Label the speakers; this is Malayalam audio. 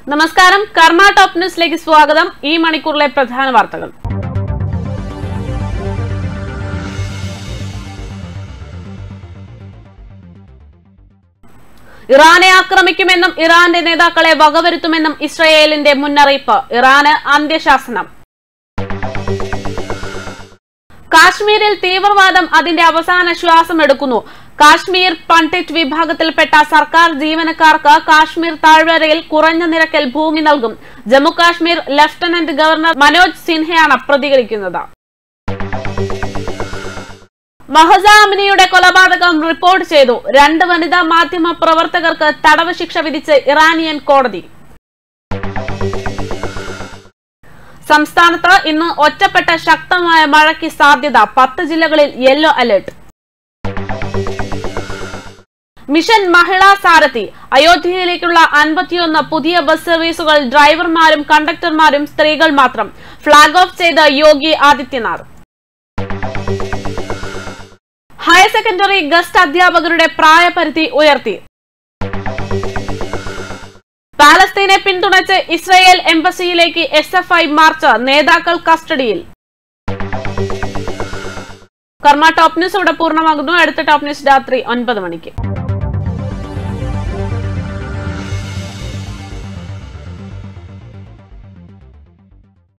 Speaker 1: നമസ്കാരം കർമ്മ ടോപ്പ് ന്യൂസിലേക്ക് സ്വാഗതം ഈ മണിക്കൂറിലെ പ്രധാന വാർത്തകൾ ഇറാനെ ആക്രമിക്കുമെന്നും ഇറാന്റെ നേതാക്കളെ വകവരുത്തുമെന്നും ഇസ്രയേലിന്റെ മുന്നറിയിപ്പ് ഇറാന് അന്ത്യശാസനം കാശ്മീരിൽ തീവ്രവാദം അതിന്റെ അവസാന ശ്വാസം എടുക്കുന്നു കാശ്മീർ പണ്ഡിറ്റ് വിഭാഗത്തിൽപ്പെട്ട സർക്കാർ ജീവനക്കാർക്ക് കാശ്മീർ താഴ്വരയിൽ കുറഞ്ഞ നിരക്കിൽ ഭൂമി നൽകും ജമ്മു കാശ്മീർ ലഫ്റ്റനന്റ് ഗവർണർ മനോജ് സിൻഹയാണ് പ്രതികരിക്കുന്നത് മഹസ അമിനിയുടെ കൊലപാതകം റിപ്പോർട്ട് ചെയ്തു രണ്ട് വനിതാ മാധ്യമ പ്രവർത്തകർക്ക് തടവ് ശിക്ഷ വിധിച്ച് ഇറാനിയൻ കോടതി സംസ്ഥാനത്ത് ഇന്ന് ഒറ്റപ്പെട്ട ശക്തമായ മഴയ്ക്ക് സാധ്യത പത്ത് ജില്ലകളിൽ yellow alert mission Mahila Sarathi അയോധ്യയിലേക്കുള്ള അൻപത്തിയൊന്ന് പുതിയ ബസ് സർവീസുകൾ ഡ്രൈവർമാരും കണ്ടക്ടർമാരും സ്ത്രീകൾ മാത്രം ഫ്ളാഗ് ഓഫ് ചെയ്ത് Yogi Adityanath higher secondary guest അധ്യാപകരുടെ പ്രായപരിധി ഉയർത്തി പാലസ്തീനെ പിന്തുണച്ച് ഇസ്രയേൽ എംബസിയിലേക്ക് എസ് എഫ് ഐ മാർച്ച് നേതാക്കൾ കസ്റ്റഡിയിൽ കർമ്മ ടോപ്പ് ന്യൂസ് ഇവിടെ പൂർണ്ണമാകുന്നു അടുത്ത ടോപ്പ് ന്യൂസ് രാത്രി ഒൻപത് മണിക്ക്